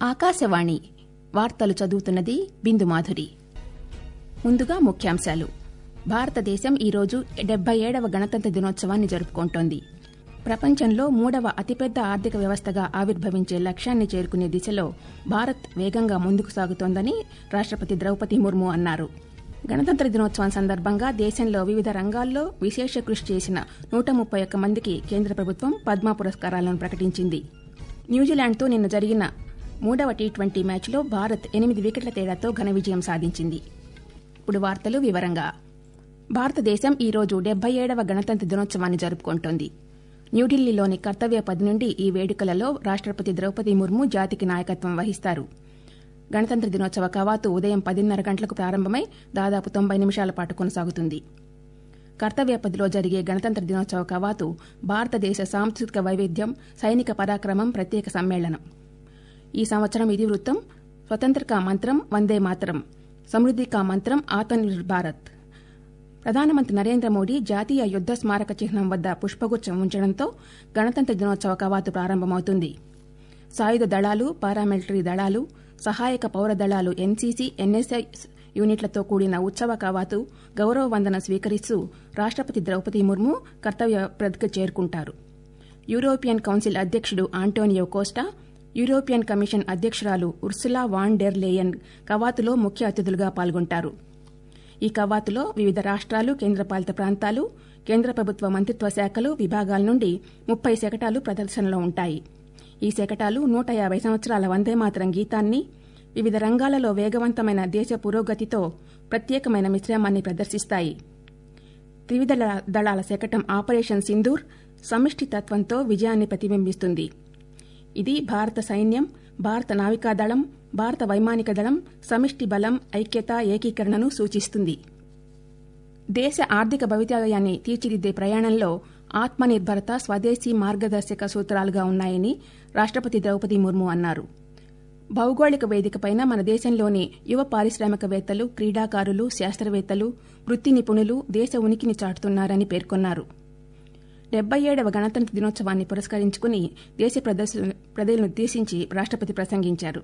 ఆకాశవాణి వార్తలు చదువుతున్నది బిందు మాధురి ముందుగా ముఖ్యాంశాలు భారతదేశం ఈరోజు డెబ్బై ఏడవ గణతంత్ర దినోత్సవాన్ని జరుపుకుంటోంది ప్రపంచంలో మూడవ అతిపెద్ద ఆర్థిక వ్యవస్థగా ఆవిర్భవించే లక్ష్యాన్ని చేరుకునే దిశలో భారత్ వేగంగా ముందుకు సాగుతోందని రాష్టపతి ద్రౌపది ముర్ము అన్నారు గణతంత్ర దినోత్సవం సందర్భంగా దేశంలో వివిధ రంగాల్లో విశేష కృషి చేసిన నూట ముప్పై ఒక్క మందికి కేంద్ర ప్రభుత్వం పద్మ పురస్కారాలను ప్రకటించింది న్యూజిలాండ్తో నిన్న జరిగిన మూడవ టీ ట్వంటీ మ్యాచ్లో భారత్ ఎనిమిది వికెట్ల తేడాతో ఘన విజయం సాధించింది ఇప్పుడు వార్తలు వివరంగా భారతదేశం ఈరోజు డెబ్బై ఏడవ గణతంత్ర దినోత్సవాన్ని జరుపుకుంటోంది న్యూఢిల్లీలోని కర్తవ్య పది నుండి ఈ వేడుకలలో రాష్టపతి ద్రౌపది ముర్ము జాతికి నాయకత్వం వహిస్తారు గణతంత్ర దినోత్సవ కవాతు ఉదయం పదిన్నర గంటలకు ప్రారంభమై దాదాపు తొంభై నిమిషాల పాటు కొనసాగుతుంది కర్తవ్య పదిలో జరిగే గణతంత్ర దినోత్సవ కవాతు భారతదేశ సాంస్కృతిక వైవిధ్యం సైనిక పరాక్రమం ప్రత్యేక సమ్మేళనం ఈ సంవత్సరం ఇతివృత్తం స్వతంత్రకా మంత్రం వందే మాతరం సమృద్దికా మంత్రం ఆత్మనిర్భర్ భారత్ ప్రధానమంత్రి నరేంద్ర మోదీ జాతీయ యుద్ద స్మారక చిహ్నం వద్ద పుష్పగుచ్చం ఉంచడంతో గణతంత్ర దినోత్సవ కవాతు ప్రారంభమవుతుంది సాయుధ దళాలు పారామిలిటరీ దళాలు సహాయక పౌర దళాలు ఎన్సీసీ ఎన్ఎస్ఐ యూనిట్లతో కూడిన ఉత్సవ కవాతు గౌరవ వందన స్వీకరిస్తూ రాష్టపతి ద్రౌపది ముర్ము కర్తవ్య ప్రతికి చేరుకుంటారు యూరోపియన్ కౌన్సిల్ అధ్యక్షుడు ఆంటోనియో కోస్టా యూరోపియన్ కమిషన్ అధ్యక్షురాలు ఉర్సులా వాన్ డెర్ లేయన్ కవాతులో ముఖ్య అతిథులుగా పాల్గొంటారు ఈ కవాతులో వివిధ రాష్ట్రాలు కేంద్రపాలిత ప్రాంతాలు కేంద్ర ప్రభుత్వ మంత్రిత్వ శాఖలు విభాగాల నుండి ముప్పై శకటాలు ప్రదర్శనలో ఉంటాయి ఈ శకటాలు నూట యాభై సంవత్సరాల వందేమాతరం గీతాన్ని వివిధ రంగాలలో వేగవంతమైన దేశ పురోగతితో ప్రత్యేకమైన మిశ్రమాన్ని ప్రదర్శిస్తాయి త్రివిధ దళాల శకటం ఆపరేషన్ సింధూర్ సమిష్టి తత్వంతో విజయాన్ని ప్రతిబింబిస్తుంది ఇది భారత సైన్యం భారత నావికాదళం భారత వైమానిక దళం సమిష్టి బలం ఐక్యత ఏకీకరణను సూచిస్తుంది దేశ ఆర్థిక భవితవ్యాన్ని తీర్చిదిద్దే ప్రయాణంలో ఆత్మనిర్భరత స్వదేశీ మార్గదర్శక సూత్రాలుగా ఉన్నాయని రాష్టపతి ద్రౌపది ముర్ము అన్నారు భౌగోళిక వేదికపైన మన దేశంలోని యువ పారిశ్రామికవేత్తలు క్రీడాకారులు శాస్త్రవేత్తలు వృత్తి నిపుణులు దేశ ఉనికిని చాటుతున్నారని పేర్కొన్నారు డెబ్బై ఏడవ గణతంత్ర దినోత్సవాన్ని పురస్కరించుకుని దేశ ప్రజలనుద్దేశించి రాష్టపతి ప్రసంగించారు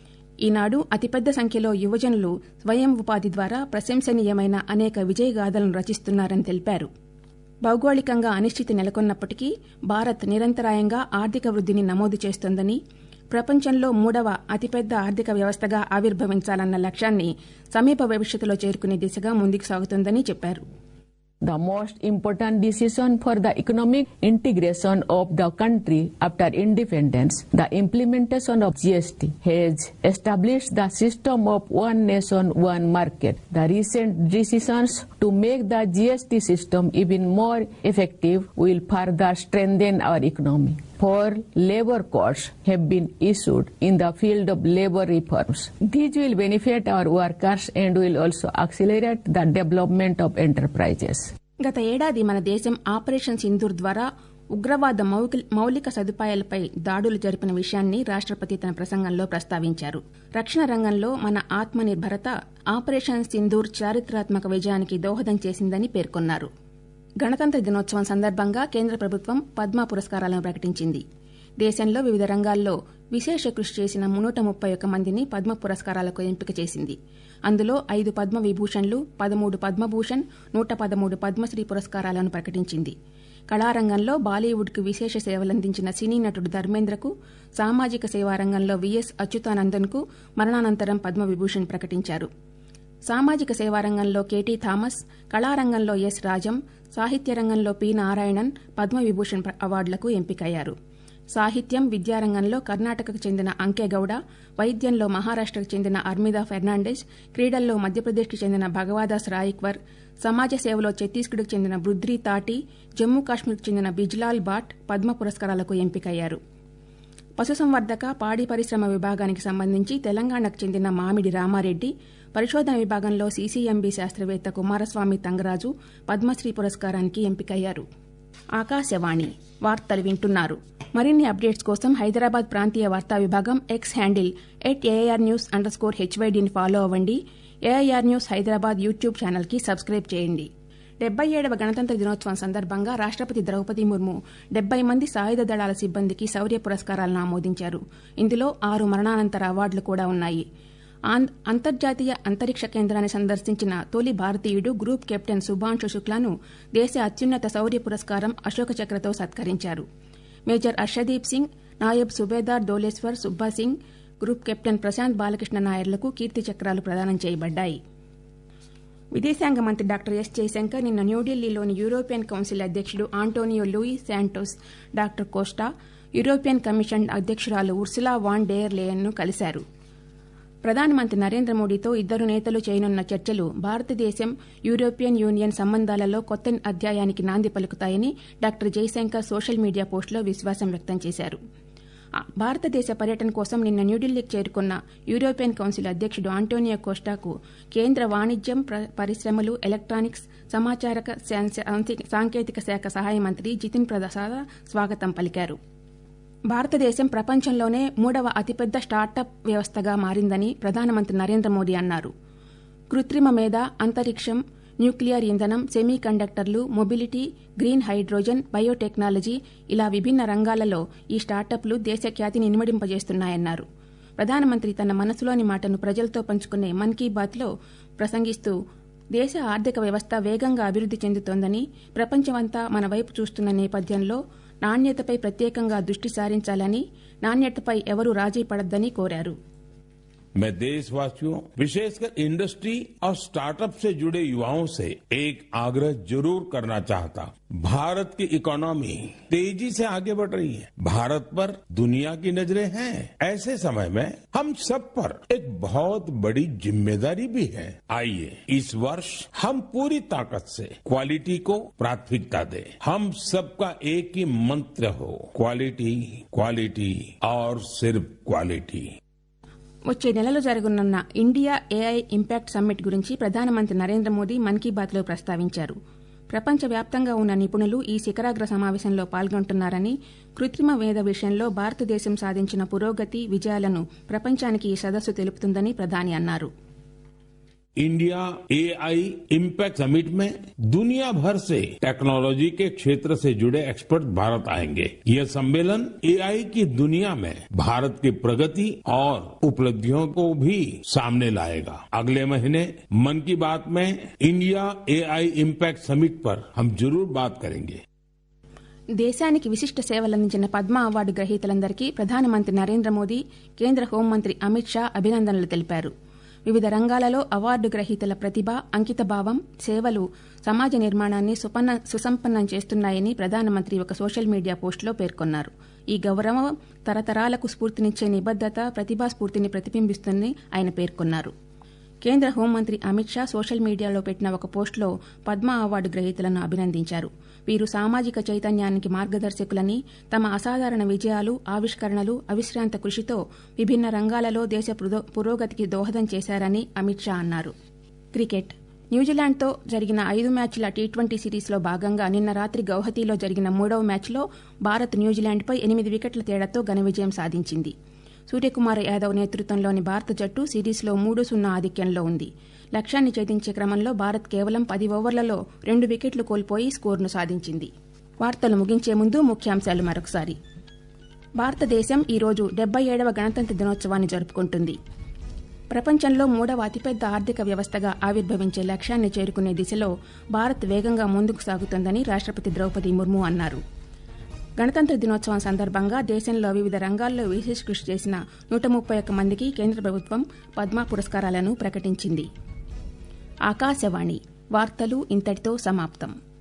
ఈనాడు అతిపెద్ద సంఖ్యలో యువజనులు స్వయం ఉపాధి ద్వారా ప్రశంసనీయమైన అనేక విజయగాథలను రచిస్తున్నారని తెలిపారు భౌగోళికంగా అనిశ్చితి నెలకొన్నప్పటికీ భారత్ నిరంతరాయంగా ఆర్థిక వృద్ధిని నమోదు చేస్తోందని ప్రపంచంలో మూడవ అతిపెద్ద ఆర్థిక వ్యవస్థగా ఆవిర్భవించాలన్న లక్ష్యాన్ని సమీప భవిష్యత్తులో చేరుకునే దిశగా ముందుకు సాగుతోందని చెప్పారు The most important decision for the economic integration of the country after independence, the implementation of GST, has established the system of one nation, one market. The recent decisions to make the GST system even more effective will further strengthen our economy. Four labor codes have been issued in the field of labor reforms. These will benefit our workers and will also accelerate the development of enterprises. గత ఏడాది మన దేశం operation Sindoor ద్వారా ఉగ్రవాద మౌలిక సదుపాయాలపై దాడులు జరిపిన విషయాన్ని రాష్టపతి తన ప్రసంగంలో ప్రస్తావించారు రక్షణ రంగంలో మన ఆత్మనిర్భరత ఆపరేషన్ సింధూర్ చారిత్రాత్మక విజయానికి దోహదం చేసిందని పేర్కొన్నారు గణతంత్ర దినోత్సవం సందర్భంగా కేంద్ర ప్రభుత్వం పద్మ పురస్కారాలను ప్రకటించింది దేశంలో వివిధ రంగాల్లో విశేష కృషి చేసిన నూట ముప్పై ఒక్క మందిని పద్మ పురస్కారాలకు ఎంపిక చేసింది అందులో ఐదు పద్మ విభూషణ్లు పదమూడు పద్మభూషణ్ నూట పదమూడు పద్మశ్రీ పురస్కారాలను ప్రకటించింది కళారంగంలో బాలీవుడ్కు విశేష సేవలందించిన సినీ నటుడు ధర్మేంద్రకు సామాజిక సేవా రంగంలో విఎస్ అచ్యుతానందన్కు మరణానంతరం పద్మవిభూషణ్ ప్రకటించారు సామాజిక సేవారంగంలో కేటీ థామస్ కళారంగంలో ఎస్ రాజం సాహిత్య రంగంలో పి నారాయణన్ పద్మవిభూషణ్ అవార్డులకు ఎంపికయ్యారు సాహిత్యం విద్యారంగంలో కర్ణాటకకు చెందిన అంకెగౌడ వైద్యంలో మహారాష్టకు చెందిన అర్మిదా ఫెర్నాండెస్ క్రీడల్లో మధ్యప్రదేశ్కు చెందిన భగవాదాస్ రాయిక్వర్ సమాజ సేవలో ఛత్తీస్గఢ్కు చెందిన బృద్రీ తాటి జమ్మూ కాశ్మీర్కు చెందిన బిజ్లాల్ బాట్ పద్మ పురస్కారాలకు ఎంపికయ్యారు పశుసంవర్ధక పాడి పరిశ్రమ విభాగానికి సంబంధించి తెలంగాణకు చెందిన మామిడి రామారెడ్డి పరిశోధన విభాగంలో సీసీఎంబీ శాస్త్రవేత్త కుమారస్వామి తంగరాజు పద్మశ్రీ పురస్కారానికి ఎంపికయ్యారు ఆకాశవాణి వార్తలు వింటున్నారు మరిన్ని అప్డేట్స్ కోసం హైదరాబాద్ ప్రాంతీయ వార్తా విభాగం X handle at AIR news under score హెచ్వైడీని ఫాలో అవ్వండి ఏఐఆర్ న్యూస్ హైదరాబాద్ యూట్యూబ్ ఛానల్కి సబ్స్క్రైబ్ చేయండి డెబ్బై ఏడవ గణతంత్ర దినోత్సవం సందర్భంగా రాష్టపతి ద్రౌపది ముర్ము డెబ్బై మంది సాయుధ దళాల సిబ్బందికి శౌర్య పురస్కారాలను ఆమోదించారు ఇందులో ఆరు మరణానంతర అవార్డులు కూడా ఉన్నాయి అంతర్జాతీయ అంతరిక్ష కేంద్రాన్ని సందర్శించిన తొలి భారతీయుడు గ్రూప్ కెప్టెన్ సుభాంశు శుక్లాను దేశ అత్యున్నత శౌర్య పురస్కారం అశోక చక్రతో సత్కరించారు major Arshdeep Singh Naib Subedar Doleshwar Subba Singh group captain Prashant Balakrishna నాయర్లకు కీర్తి చక్రాలు ప్రదానం చేయబడ్డాయి విదేశాంగ మంత్రి డాక్టర్ ఎస్ జయశంకర్ నిన్న న్యూఢిల్లీలోని యూరోపియన్ కౌన్సిల్ అధ్యక్షుడు Antonio Luis Santos doctor Costa European commission అధ్యక్షురాలు ఉర్సులా వాన్ డేర్ లేయన్ను కలిశారు ప్రధానమంత్రి నరేంద్ర మోదీతో ఇద్దరు నేతలు చేయనున్న చర్చలు భారతదేశం యూరోపియన్ యూనియన్ సంబంధాలలో కొత్త అధ్యాయానికి నాంది పలుకుతాయని డాక్టర్ జయశంకర్ సోషల్ మీడియా పోస్టులో విశ్వాసం వ్యక్తం చేశారు భారతదేశ పర్యటన కోసం నిన్న న్యూఢిల్లీకి చేరుకున్న యూరోపియన్ కౌన్సిల్ అధ్యక్షుడు ఆంటోనియో కోస్టాకు కేంద్ర వాణిజ్యం పరిశ్రమలు ఎలక్ట్రానిక్స్ సమాచారక సాంకేతిక శాఖ సహాయ మంత్రి జితిన్ ప్రసాద్ స్వాగతం పలికారు భారతదేశం ప్రపంచంలోనే మూడవ అతిపెద్ద స్టార్టప్ వ్యవస్థగా మారిందని ప్రధానమంత్రి నరేంద్ర మోదీ అన్నారు కృత్రిమ మేధ అంతరిక్షం న్యూక్లియర్ ఇంధనం సెమీ కండక్టర్లు మొబిలిటీ గ్రీన్ హైడ్రోజన్ బయోటెక్నాలజీ ఇలా విభిన్న రంగాలలో ఈ స్టార్టప్లు దేశ ఖ్యాతిని ఇనుమడింపజేస్తున్నాయన్నారు ప్రధానమంత్రి తన మనసులోని మాటను ప్రజలతో పంచుకునే మన్ కీ బాత్లో ప్రసంగిస్తూ దేశ ఆర్థిక వ్యవస్థ వేగంగా అభివృద్ది చెందుతోందని ప్రపంచమంతా మన వైపు చూస్తున్న నేపథ్యంలో నాణ్యతపై ప్రత్యేకంగా దృష్టి సారించాలని నాణ్యతపై ఎవరూ రాజీ పడద్దని కోరారు मैं देशवासियों विशेषकर इंडस्ट्री और स्टार्टअप से जुड़े युवाओं से एक आग्रह जरूर करना चाहता भारत की इकोनॉमी तेजी से आगे बढ़ रही है भारत पर दुनिया की नजरें हैं ऐसे समय में हम सब पर एक बहुत बड़ी जिम्मेदारी भी है आइए इस वर्ष हम पूरी ताकत से क्वालिटी को प्राथमिकता दें हम सबका एक ही मंत्र हो क्वालिटी क्वालिटी और सिर्फ क्वालिटी వచ్చే నెలలో జరగనున్న ఇండియా ఏఐ ఇంపాక్ట్ సమ్మిట్ గురించి ప్రధానమంత్రి నరేంద్ర మోదీ మన్ కీ బాత్లో ప్రస్తావించారు ప్రపంచవ్యాప్తంగా ఉన్న నిపుణులు ఈ శిఖరాగ్ర సమావేశంలో పాల్గొంటున్నారని కృత్రిమ మేధ విషయంలో భారతదేశం సాధించిన పురోగతి విజయాలను ప్రపంచానికి ఈ సదస్సు తెలుపుతుందని ప్రధాని అన్నారు इंडिया एआई इम्पैक्ट समिट में दुनिया भर से टेक्नोलॉजी के क्षेत्र से जुड़े एक्सपर्ट भारत आएंगे यह सम्मेलन एआई की दुनिया में भारत की प्रगति और उपलब्धियों को भी सामने लाएगा अगले महीने मन की बात में इंडिया एआई इम्पैक्ट समिट पर हम जरूर बात करेंगे దేశానికి విశిష్ట సేవలందించిన పద్మ అవార్డు గ్రహీతలందరికీ ప్రధానమంత్రి నరేంద్ర మోదీ కేంద్ర హోంమంత్రి అమిత్ షా అభినందనలు తెలిపారు వివిధ రంగాలలో అవార్డు గ్రహీతల ప్రతిభ అంకితభావం సేవలు సమాజ నిర్మాణాన్ని సుసంపన్నం చేస్తున్నాయని ప్రధానమంత్రి ఒక సోషల్ మీడియా పోస్టులో పేర్కొన్నారు ఈ గౌరవం తరతరాలకు స్ఫూర్తినిచ్చే నిబద్దత ప్రతిభా స్ఫూర్తిని ప్రతిబింబిస్తుందని ఆయన పేర్కొన్నారు కేంద్ర హోంమంత్రి అమిత్ షా సోషల్ మీడియాలో పెట్టిన ఒక పోస్టులో పద్మ అవార్డు గ్రహీతలను అభినందించారు వీరు సామాజిక చైతన్యానికి మార్గదర్శకులని తమ అసాధారణ విజయాలు ఆవిష్కరణలు అవిశ్రాంత కృషితో విభిన్న రంగాలలో దేశ పురోగతికి దోహదం చేశారని అమిత్ షా అన్నారు క్రికెట్ న్యూజిలాండ్తో జరిగిన ఐదు మ్యాచ్ల టీ ట్వంటీ సిరీస్లో భాగంగా నిన్న రాత్రి గౌహతిలో జరిగిన మూడవ మ్యాచ్లో భారత్ న్యూజిలాండ్పై ఎనిమిది వికెట్ల తేడాతో ఘన విజయం సాధించింది సూర్యకుమార్ యాదవ్ నేతృత్వంలోని భారత జట్టు సిరీస్లో మూడు సున్నా ఆధిక్యంలో ఉంది లక్ష్యాన్ని ఛేదించే క్రమంలో భారత్ కేవలం పది ఓవర్లలో రెండు వికెట్లు కోల్పోయి స్కోరును సాధించింది వార్తలు ముగించే ముందు ముఖ్యాంశాలు మరొకసారి భారతదేశం ఈరోజు డెబ్బై ఏడవ గణతంత్ర దినోత్సవాన్ని జరుపుకుంటుంది ప్రపంచంలో మూడవ అతిపెద్ద ఆర్థిక వ్యవస్థగా ఆవిర్భవించే లక్ష్యాన్ని చేరుకునే దిశలో భారత్ వేగంగా ముందుకు సాగుతోందని రాష్టపతి ద్రౌపది ముర్ము అన్నారు గణతంత్ర దినోత్సవం సందర్భంగా దేశంలో వివిధ రంగాల్లో విశేష కృషి చేసిన నూట ముప్పై ఒక్క మందికి కేంద్ర ప్రభుత్వం పద్మ పురస్కారాలను ప్రకటించింది ఆకాశవాణి వార్తలు ఇంతటితో సమాప్తం